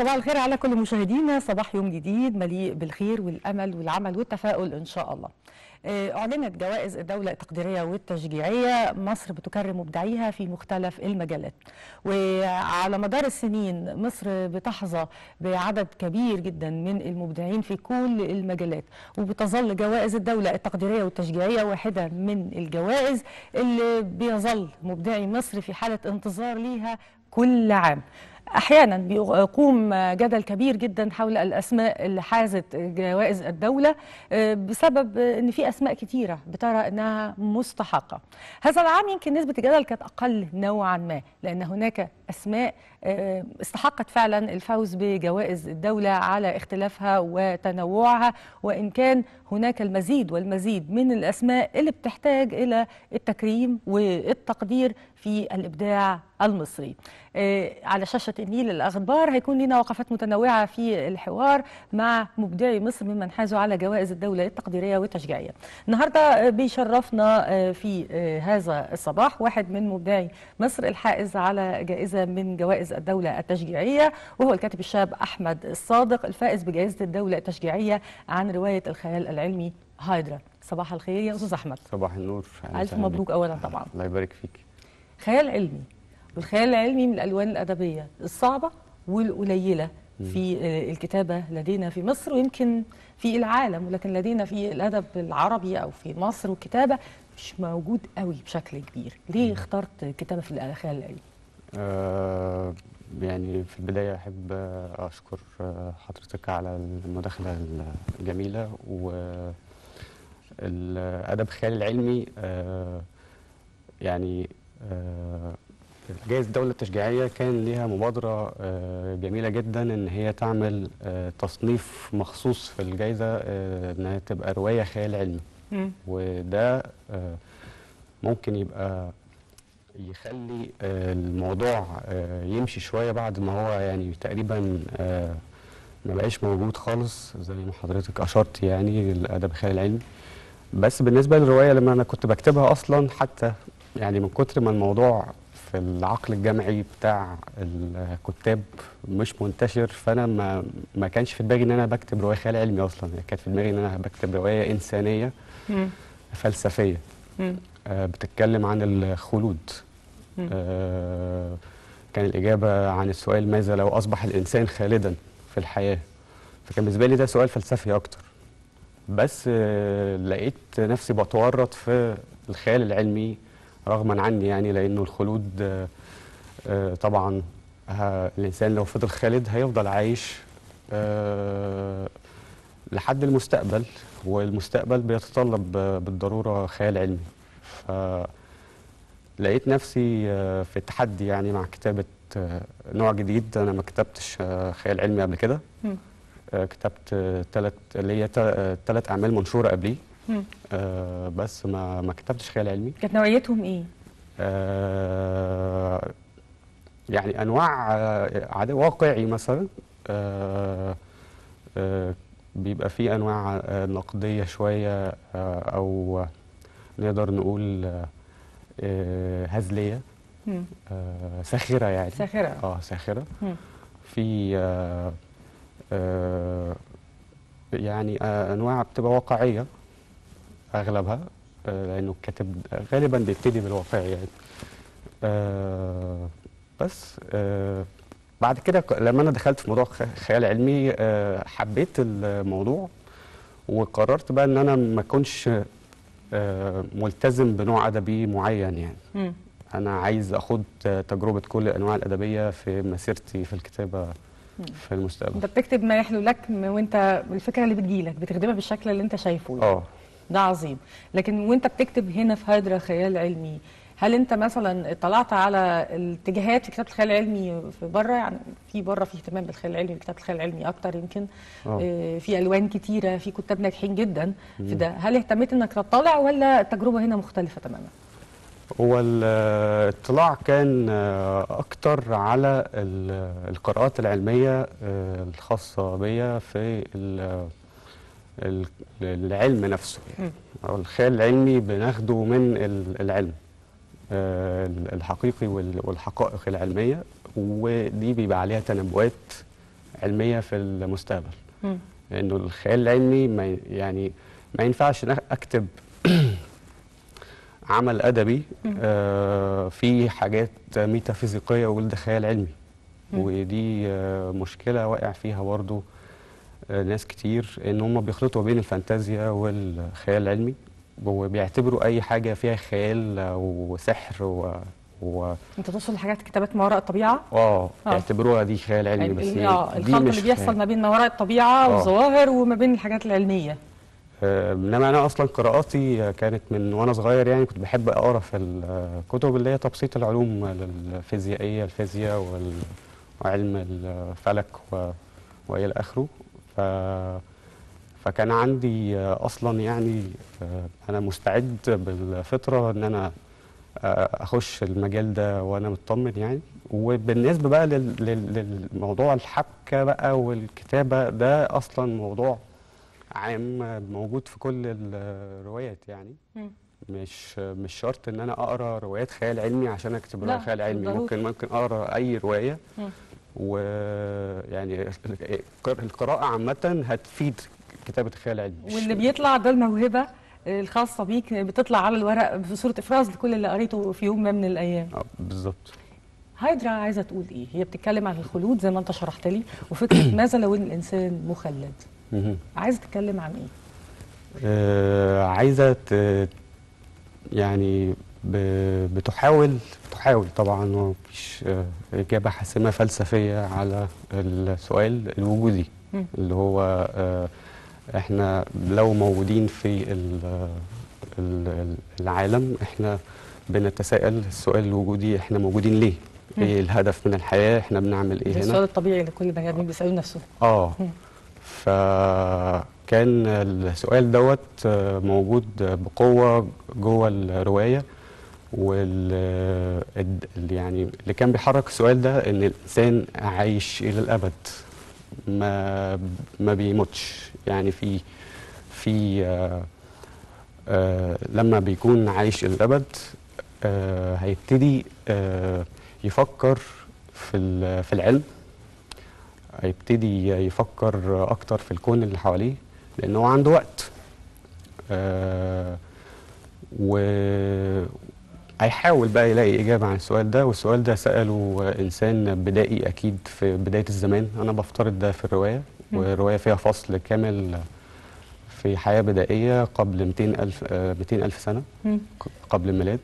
صباح الخير على كل مشاهدينا صباح يوم جديد مليء بالخير والامل والعمل والتفاؤل ان شاء الله أعلنت جوائز الدولة التقديرية والتشجيعية مصر بتكرم مبدعيها في مختلف المجالات وعلى مدار السنين مصر بتحظى بعدد كبير جدا من المبدعين في كل المجالات وبتظل جوائز الدولة التقديرية والتشجيعية واحدة من الجوائز اللي بيظل مبدعي مصر في حالة انتظار ليها كل عام احيانا بيقوم جدل كبير جدا حول الاسماء اللي حازت جوائز الدوله بسبب ان في اسماء كتيره بترى انها مستحقه هذا العام يمكن نسبه الجدل كانت اقل نوعا ما لان هناك اسماء استحقت فعلا الفوز بجوائز الدوله على اختلافها وتنوعها وان كان هناك المزيد والمزيد من الاسماء اللي بتحتاج الى التكريم والتقدير في الابداع المصري على شاشه النيل الاخبار هيكون لنا وقفات متنوعه في الحوار مع مبدعي مصر ممن حازوا على جوائز الدوله التقديريه والتشجيعيه النهارده بيشرفنا في هذا الصباح واحد من مبدعي مصر الحائز على جائزه من جوائز الدوله التشجيعيه وهو الكاتب الشاب احمد الصادق الفائز بجائزه الدوله التشجيعيه عن روايه الخيال العلمي هايدرا صباح الخير يا استاذ احمد صباح النور الف مبروك اولا طبعا الله يبارك فيك خيال علمي والخيال العلمي من الالوان الادبيه الصعبه والقليله في الكتابه لدينا في مصر ويمكن في العالم ولكن لدينا في الادب العربي او في مصر والكتابه مش موجود قوي بشكل كبير ليه اخترت كتابه في الخيال العلمي آه يعني في البدايه احب اشكر حضرتك على المداخله الجميله والادب الخيال العلمي آه يعني آه جائزة الدولة التشجيعية كان ليها مبادرة جميلة جدا إن هي تعمل تصنيف مخصوص في الجائزة إنها تبقى رواية خيال علمي م. وده ممكن يبقى يخلي الموضوع يمشي شوية بعد ما هو يعني تقريبا ما بقاش موجود خالص زي ما حضرتك أشرت يعني الأدب الخيال العلمي بس بالنسبة للرواية لما أنا كنت بكتبها أصلا حتى يعني من كتر ما الموضوع في العقل الجمعي بتاع الكتاب مش منتشر فانا ما ما كانش في دماغي ان انا بكتب روايه خيال علمي اصلا كانت في دماغي ان انا بكتب روايه انسانيه مم. فلسفيه مم. آه بتتكلم عن الخلود آه كان الاجابه عن السؤال ماذا لو اصبح الانسان خالدا في الحياه فكان بالنسبه لي ده سؤال فلسفي اكتر بس آه لقيت نفسي بتورط في الخيال العلمي رغما عني يعني لانه الخلود آآ آآ طبعا الانسان لو فضل خالد هيفضل عايش لحد المستقبل والمستقبل بيتطلب بالضروره خيال علمي ف لقيت نفسي في تحدي يعني مع كتابه نوع جديد انا ما كتبتش خيال علمي قبل كده كتبت ثلاث اللي هي ثلاث اعمال منشوره قبليه آه بس ما ما كتبتش خيال علمي كانت نوعيتهم ايه؟ آه يعني انواع آه واقعي مثلا آه آه بيبقى في انواع آه نقديه شويه آه او نقدر نقول آه هزليه آه ساخره يعني ساخره اه ساخره في آه آه يعني آه انواع بتبقى واقعيه اغلبها لانه الكاتب غالبا بيبتدي بالواقع يعني آه بس آه بعد كده لما انا دخلت في موضوع خيال علمي آه حبيت الموضوع وقررت بقى ان انا ما اكونش آه ملتزم بنوع ادبي معين يعني م. انا عايز اخد تجربه كل الانواع الادبيه في مسيرتي في الكتابه في المستقبل انت بتكتب ما يحلو لك وانت الفكره اللي بتجيلك بتخدمها بالشكل اللي انت شايفه اه يعني. ده عظيم لكن وانت بتكتب هنا في هيدرا خيال علمي هل انت مثلا اطلعت على الاتجاهات في كتابه الخيال العلمي في بره يعني في بره في اهتمام بالخيال العلمي كتابه الخيال العلمي اكتر يمكن آه في الوان كتيره في كتاب ناجحين جدا في ده هل اهتميت انك تطلع ولا التجربه هنا مختلفه تماما هو الاطلاع كان اكتر على القراءات العلميه الخاصه بيا في العلم نفسه يعني أو الخيال العلمي بناخده من العلم الحقيقي والحقائق العلميه ودي بيبقى عليها تنبؤات علميه في المستقبل مم. لانه الخيال العلمي ما ي- يعني ما ينفعش إن اكتب عمل ادبي آه في حاجات ميتافيزيقيه واقول ده خيال علمي مم. ودي آه مشكله واقع فيها برضو آه ناس كتير ان هم بيخلطوا بين الفانتازيا والخيال العلمي وبيعتبروا اي حاجه فيها خيال وسحر و, و... انت تقصد حاجات كتابات ما وراء الطبيعه اه آه. يعتبروها دي خيال علمي يعني بس ال- هي آه، دي الخلط مش اللي بيحصل خيال. ما بين ما وراء الطبيعه آه. والظواهر وما بين الحاجات العلميه آه، انما انا اصلا قراءاتي كانت من وانا صغير يعني كنت بحب اقرا في الكتب اللي هي تبسيط العلوم الفيزيائيه الفيزياء وال- وعلم الفلك و- والى اخره ف فكان عندي آه، اصلا يعني آه، انا مستعد بالفطره ان انا آه، اخش المجال ده وانا مطمن يعني وبالنسبه بقى لل- لل- للموضوع الحبكه بقى والكتابه ده اصلا موضوع عام موجود في كل الروايات يعني مم. مش مش شرط ان انا اقرا روايات خيال علمي عشان اكتب لا، روايه خيال علمي ضروري. ممكن ممكن اقرا اي روايه مم. ويعني القراءه عامه هتفيد كتابه الخيال العلمي مش- واللي بيطلع ده الموهبه الخاصه بيك بتطلع على الورق في صوره افراز لكل اللي قريته في يوم ما من الايام آه، بالظبط هايدرا عايزه تقول ايه هي بتتكلم عن الخلود زي ما انت شرحت لي وفكره ماذا لو ان الانسان مخلد مهم. عايزه تتكلم عن ايه آه، عايزه ت- يعني ب- بتحاول بتحاول طبعا ومفيش آه، اجابه حاسمه فلسفيه على السؤال الوجودي مم. اللي هو آه، احنا لو موجودين في ال- ال- العالم احنا بنتساءل السؤال الوجودي احنا موجودين ليه؟ مم. ايه الهدف من الحياه؟ احنا بنعمل ده ايه هنا؟ السؤال الطبيعي اللي كل بني ادمين بيسالوه نفسه اه مم. فكان السؤال دوت آه، موجود بقوة جوه الرواية وال الد- اللي يعني اللي كان بيحرك السؤال ده ان الانسان عايش الى الابد ما ما بيموتش يعني في في آه آه لما بيكون عايش الى الابد آه هيبتدي آه يفكر في ال- في العلم هيبتدي يفكر اكتر في الكون اللي حواليه لان هو عنده وقت آه و هيحاول بقى يلاقي اجابه عن السؤال ده والسؤال ده ساله انسان بدائي اكيد في بدايه الزمان انا بفترض ده في الروايه مم. والروايه فيها فصل كامل في حياه بدائيه قبل 200 الف آه 200 الف سنه مم. ق- قبل الميلاد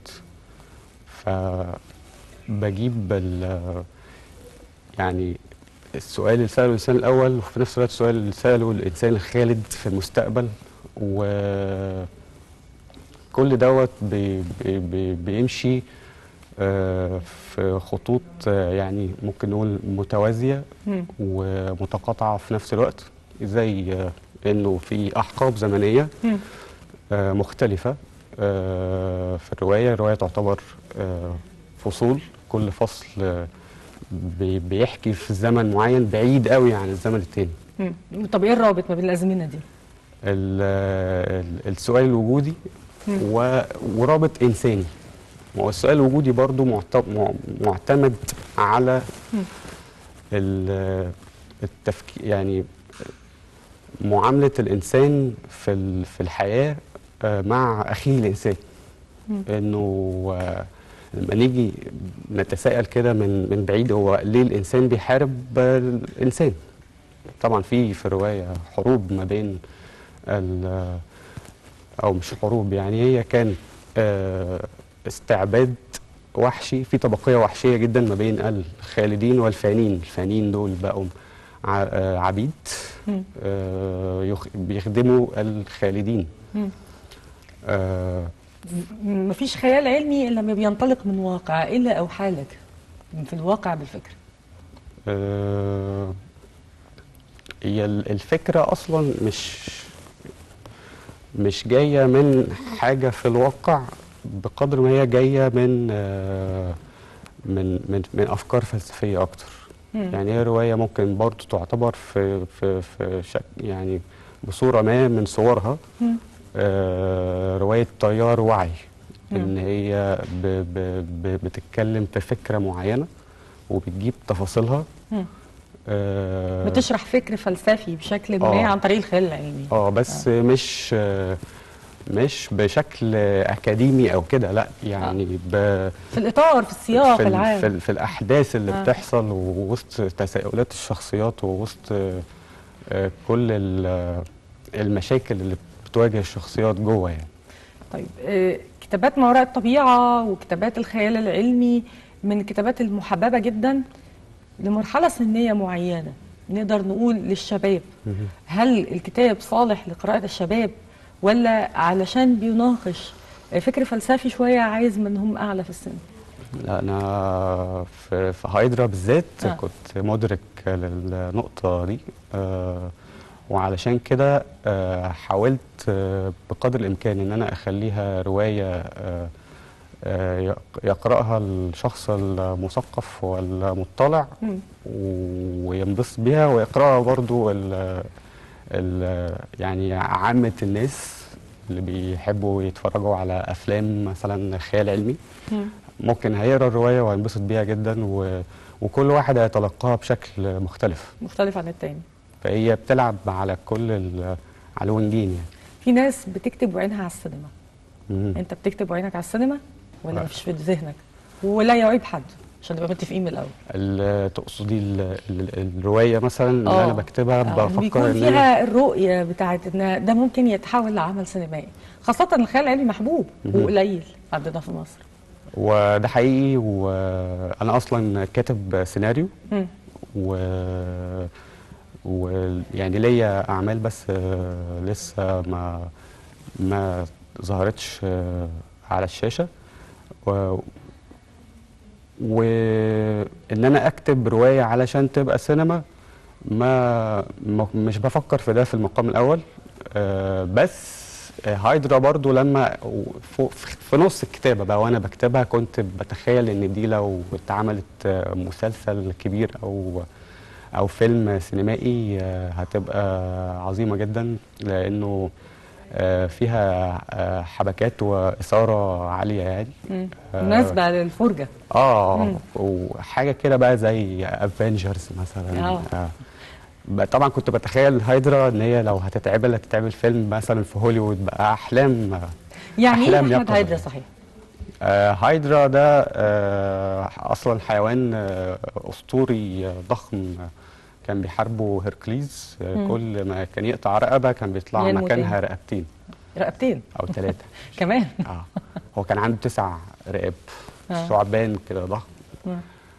فبجيب ال- يعني السؤال اللي سأله الإنسان الأول وفي نفس الوقت السؤال اللي سأله الإنسان الخالد في المستقبل وكل دوت بي بي بي بيمشي آه، في خطوط آه، يعني ممكن نقول متوازية مم. ومتقاطعة في نفس الوقت زي آه، إنه في أحقاب زمنية مم. آه، مختلفة آه، في الرواية الرواية تعتبر آه، فصول كل فصل آه، بي- بيحكي في زمن معين بعيد قوي عن الزمن التاني مم. طب ايه الرابط ما بين الازمنه دي ال- ال- السؤال الوجودي مم. و- ورابط إنساني هو السؤال الوجودي برضو معت- مع- معتمد على مم. التفكير يعني معاملة الإنسان في ال- في الحياة آه، مع أخيه الإنسان مم. إنه آه، لما نيجي نتساءل كده من من بعيد هو ليه الإنسان بيحارب آه، الإنسان طبعا في في الرواية حروب ما بين ال- أو مش حروب يعني هي كان آه، استعباد وحشي في طبقية وحشية جدا ما بين الخالدين والفانين الفانين دول بقوا ع- آه، عبيد مم. آه، يخ- بيخدموا الخالدين مم. آه، م- مفيش خيال علمي الا لما بينطلق من واقع ايه اللي اوحالك في الواقع بالفكره آه، هي ال- الفكرة أصلا مش مش جاية من حاجة في الواقع بقدر ما هي جاية من آه، من من من أفكار فلسفية أكتر مم. يعني هي رواية ممكن برضو تعتبر في في في شك يعني بصورة ما من صورها مم. آه، رواية طيار وعي مم. إن هي ب ب ب بتتكلم في فكرة معينة وبتجيب تفاصيلها مم. اه بتشرح فكر فلسفي بشكل ما آه. عن طريق الخيال العلمي آه، بس مش آه، مش بشكل اكاديمي او كده لا يعني ب في الاطار في السياق في, ال- العام في, ال- في الاحداث اللي آه. بتحصل ووسط تساؤلات الشخصيات ووسط آه، آه، كل ال- المشاكل اللي بتواجه الشخصيات جوه يعني طيب آه، كتابات ما وراء الطبيعة وكتابات الخيال العلمي من الكتابات المحببة جدا لمرحلة سنية معينة نقدر نقول للشباب هل الكتاب صالح لقراءة الشباب ولا علشان بيناقش فكر فلسفي شوية عايز من هم أعلى في السن لا انا في, في هايدرا بالذات آه. آه. كنت مدرك للنقطه دي آه وعلشان كده آه حاولت آه بقدر الامكان ان انا اخليها روايه آه آه يق- يقراها الشخص المثقف والمطلع مم. وينبسط بيها ويقراها برضو ال ال يعني عامة الناس اللي بيحبوا يتفرجوا على أفلام مثلا خيال علمي مم. ممكن هيقرا الرواية وينبسط بيها جدا و وكل واحد هيتلقاها بشكل مختلف مختلف عن التاني فهي بتلعب على كل ال- على الونجين يعني في ناس بتكتب وعينها على السينما مم. انت بتكتب وعينك على السينما ولا لا. مفيش في ذهنك ولا يعيب حد عشان نبقى متفقين من الاول ال- تقصدي ال- ال- الرواية مثلا اللي آه. أنا بكتبها آه، بفكر بيكون إن هي فيها الرؤية بتاعت ان ده ممكن يتحول لعمل سينمائي خاصة الخيال العلمي محبوب مهم. وقليل عندنا في مصر وده حقيقي وأنا أصلا كاتب سيناريو مم. و ويعني ليا اعمال بس آه، لسه ما ما ظهرتش آه، على الشاشه و وان انا اكتب روايه علشان تبقى سينما ما ما- مش بفكر في ده في المقام الاول آه، بس آه، هايدرا برضو لما فوق- في نص الكتابه بقى وانا بكتبها كنت بتخيل ان دي لو اتعملت آه، مسلسل كبير او او فيلم سينمائي آه، هتبقى عظيمه جدا لانه آه، فيها آه، حبكات واثاره عاليه يعني مم. آه. مناسبة للفرجة اه مم. وحاجه كده بقى زي افنجرز مثلا آه. آه. ب- طبعا كنت بتخيل هايدرا ان هي لو هتتعمل هتتعمل فيلم مثلا في هوليوود بقى احلام آه، يعني ايه أحلام احمد يقظة هيدرا يعني. صحيح آه هايدرا ده آه اصلا حيوان آه اسطوري آه، ضخم آه، كان بيحاربه هيركليز آه مم. كل ما كان يقطع رقبه كان بيطلع ينمو مكانها رقبتين رقبتين او ثلاثه كمان اه هو كان عنده تسع رقاب آه. ثعبان كده ضخم مم.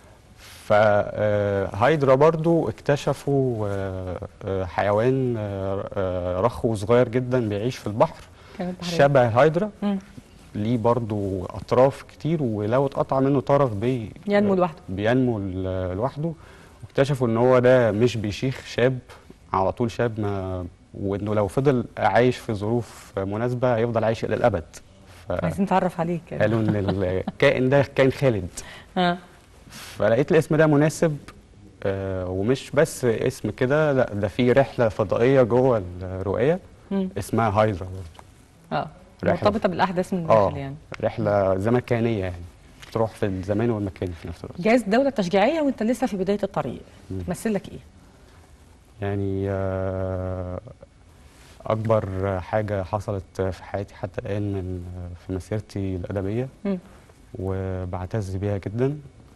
فهايدرا برضو اكتشفوا آه، آه، حيوان آه، آه، رخو صغير جدا بيعيش في البحر كانت بحرية. شبه هايدرا مم. ليه برضو اطراف كتير ولو اتقطع منه طرف بي ينمو لوحده. بينمو ل- لوحده واكتشفوا ان هو ده مش بيشيخ شاب على طول شاب ما وانه لو فضل عايش في ظروف مناسبه هيفضل عايش الى الابد عايزين نتعرف عليك فقالوا ان الكائن ده كائن خالد اه فلقيت الاسم ده مناسب آه ومش بس اسم كده لا ده في رحله فضائيه جوه الروايه مم. اسمها هايدرا برضه اه رحلة. مرتبطة بالاحداث من اه الداخل يعني رحله زمكانيه يعني تروح في الزمان والمكان في نفس الوقت جائزة دولة تشجيعية وانت لسه في بداية الطريق مم. تمثل لك ايه؟ يعني آه اكبر حاجه حصلت في حياتي حتى الان من في مسيرتي الادبيه مم. وبعتز بيها جدا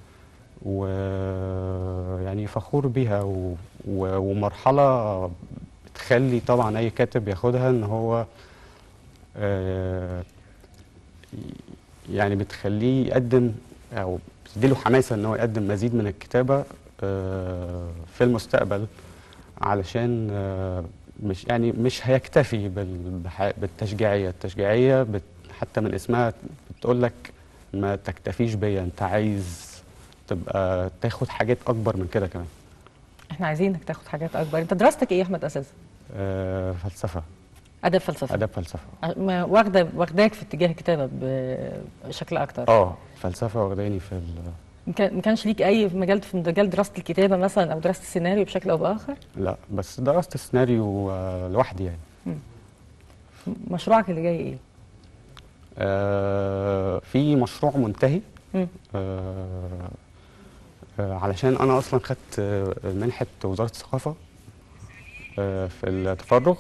ويعني فخور بيها و... و... ومرحلة بتخلي طبعا أي كاتب ياخدها إن هو آه، يعني بتخليه يقدم أو بتديله حماسة إن هو يقدم مزيد من الكتابة آه، في المستقبل علشان آه، مش يعني مش هيكتفي بال- بح- بالتشجيعية التشجيعية بت حتى من اسمها بتقول لك ما تكتفيش بيا انت عايز تبقى تاخد حاجات اكبر من كده كمان احنا عايزينك تاخد حاجات اكبر انت دراستك ايه يا احمد اساسا؟ آه فلسفه ادب فلسفة اداب فلسفه ما واخده واخداك في اتجاه الكتابة بشكل اكتر اه فلسفه واخداني في ال- ما كان- ما كانش ليك اي في مجال في مجال دراسة الكتابة مثلا او دراسة السيناريو بشكل او باخر؟ لا بس درست السيناريو آه لوحدي يعني مشروعك اللي جاي ايه؟ آه في مشروع منتهي مم. آه آه، علشان انا اصلا خدت آه، منحه وزاره الثقافه آه، في التفرغ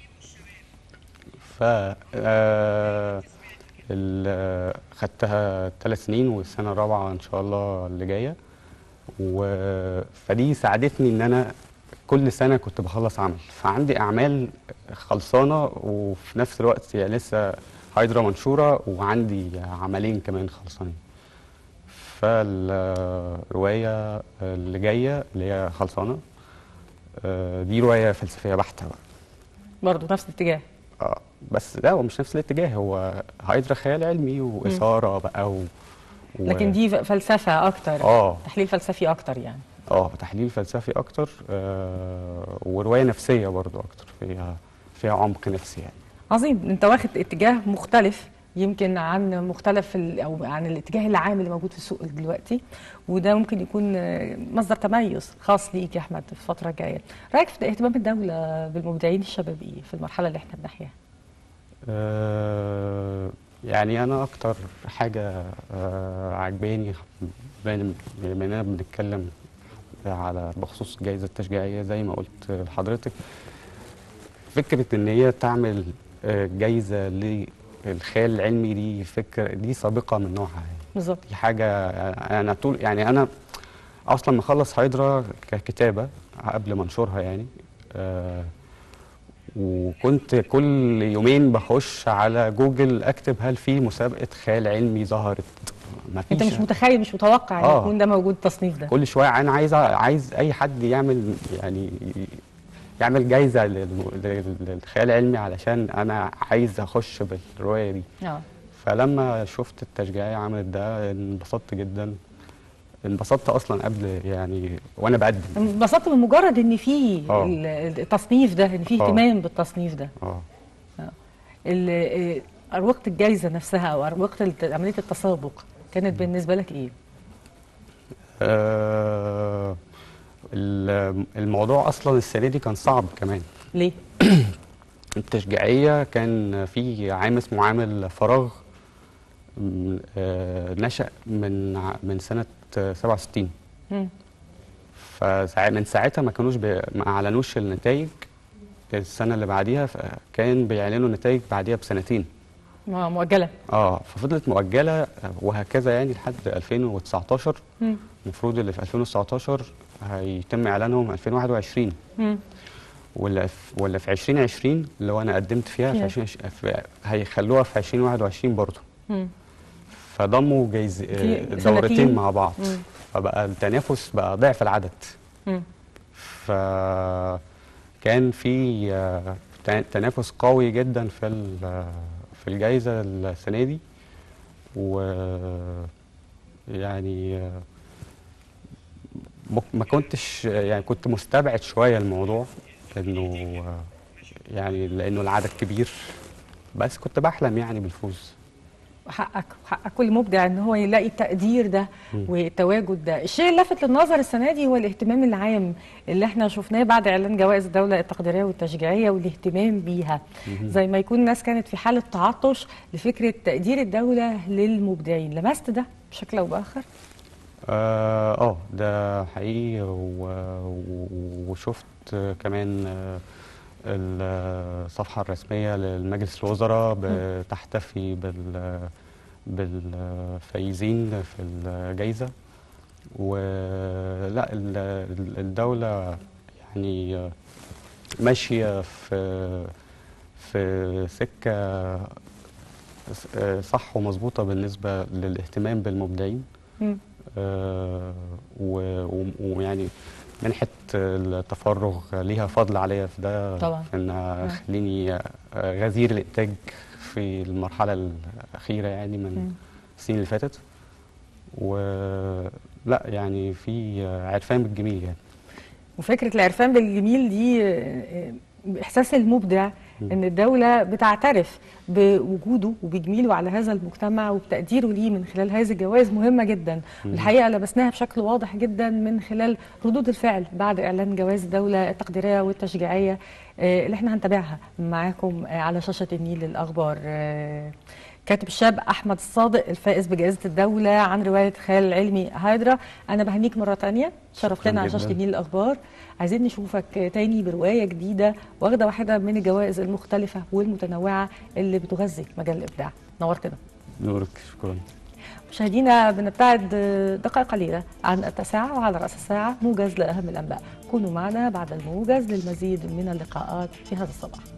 ف آه، ال- خدتها ثلاث سنين والسنه الرابعه ان شاء الله اللي جايه و فدي ساعدتني ان انا كل سنه كنت بخلص عمل فعندي اعمال خلصانه وفي نفس الوقت يعني لسه هايدرا منشوره وعندي عملين كمان خلصانين فالروايه اللي جايه اللي هي خلصانه آه، دي روايه فلسفيه بحته بقى برضه نفس الاتجاه اه بس لا هو مش نفس الاتجاه هو هايدرا خيال علمي واثاره بقى و... و... لكن دي ف- فلسفه اكتر اه تحليل فلسفي اكتر يعني اه تحليل فلسفي اكتر آه وروايه نفسيه برضو اكتر فيها فيها عمق نفسي يعني عظيم انت واخد اتجاه مختلف يمكن عن مختلف ال- او عن الاتجاه العام اللي موجود في السوق دلوقتي وده ممكن يكون آه، مصدر تميز خاص ليك يا احمد في الفتره الجايه رايك في اهتمام الدوله بالمبدعين الشباب ايه في المرحله اللي احنا بنحياها آه يعني انا اكتر حاجه آه عجباني بما بما اننا بنتكلم على بخصوص الجائزه التشجيعيه زي ما قلت لحضرتك فكره ان هي تعمل آه، جايزه للخيال العلمي دي فكره دي سابقه من نوعها يعني. بالظبط دي حاجه انا طول يعني انا اصلا مخلص هايدرا ككتابه قبل ما انشرها يعني آه وكنت كل يومين بخش على جوجل اكتب هل في مسابقه خيال علمي ظهرت ما انت فيش مش متخيل مش متوقع ان آه. يكون ده موجود التصنيف ده كل شويه انا عايز عايز اي حد يعمل يعني يعمل جايزه للم- لل- للخيال العلمي علشان انا عايز اخش بالروايه دي اه فلما شفت التشجيعية عملت ده انبسطت جدا انبسطت اصلا قبل يعني وانا بقدم انبسطت من مجرد ان في آه. ال- التصنيف ده ان في آه. اهتمام بالتصنيف ده اه ال- آه، اروقه الجائزه نفسها او اروقه الت- عمليه التسابق كانت بالنسبه لك ايه؟ آه، ال- الموضوع اصلا السنه دي كان صعب كمان ليه؟ التشجيعيه كان في عام اسمه عامل فراغ م- آه، نشأ من ع- من سنه آه، 67 مم. فمن ساعتها ما كانوش بي... ما اعلنوش النتائج السنه اللي بعديها كان بيعلنوا النتائج بعديها بسنتين م- مؤجله اه ففضلت مؤجله وهكذا يعني لحد 2019 مم. المفروض اللي في 2019 هيتم اعلانهم 2021 مم. واللي في واللي في 2020 اللي هو انا قدمت فيها في فيها. 2020 في- هيخلوها في 2021 برضه مم. فضموا جايز في آه، سنتين. دورتين مع بعض مم. فبقى التنافس بقى ضعف العدد مم. فكان في آه، تنا- تنافس قوي جدا في ال- في الجائزة السنة دي و يعني آه، م- ما كنتش يعني كنت مستبعد شوية الموضوع انه آه، يعني لانه العدد كبير بس كنت بحلم يعني بالفوز حقك حق كل مبدع ان هو يلاقي التقدير ده مم. والتواجد ده الشيء اللافت للنظر السنه دي هو الاهتمام العام اللي احنا شفناه بعد اعلان جوائز الدوله التقديريه والتشجيعيه والاهتمام بيها زي ما يكون الناس كانت في حاله تعطش لفكره تقدير الدوله للمبدعين لمست ده بشكل او باخر اه آه، ده حقيقي و- و- وشفت كمان آه، الصفحة الرسمية لمجلس الوزراء بتحتفي بال بالفايزين في الجائزة ولا ال- الدولة يعني آه، ماشية في في سكة آه، صح ومظبوطة بالنسبة للاهتمام بالمبدعين مم. آه، و- و- ويعني منحة التفرغ ليها فضل عليا في ده طبعاً. في ان خليني آه، غزير الانتاج في المرحلة الأخيرة يعني مم. من السنين اللي فاتت ولا يعني في عرفان بالجميل يعني وفكره العرفان بالجميل دي آه، آه، احساس المبدع ان الدوله بتعترف بوجوده وبجميله على هذا المجتمع وبتقديره ليه من خلال هذه الجوائز مهمه جدا والحقيقه لمسناها بشكل واضح جدا من خلال ردود الفعل بعد اعلان جوائز الدوله التقديريه والتشجيعيه آه، اللي احنا هنتابعها معاكم آه، على شاشه النيل الاخبار آه، كاتب الشاب احمد الصادق الفائز بجائزه الدوله عن روايه خيال العلمي هايدرا انا بهنيك مره تانية شرفتنا على جداً. شاشه النيل الاخبار عايزين نشوفك تاني بروايه جديده واخده واحده من الجوائز المختلفه والمتنوعه اللي بتغذي مجال الابداع نورتنا نورك شكرا مشاهدينا بنبتعد دقائق قليله عن التاسعه وعلى راس الساعه موجز لاهم الانباء كونوا معنا بعد الموجز للمزيد من اللقاءات في هذا الصباح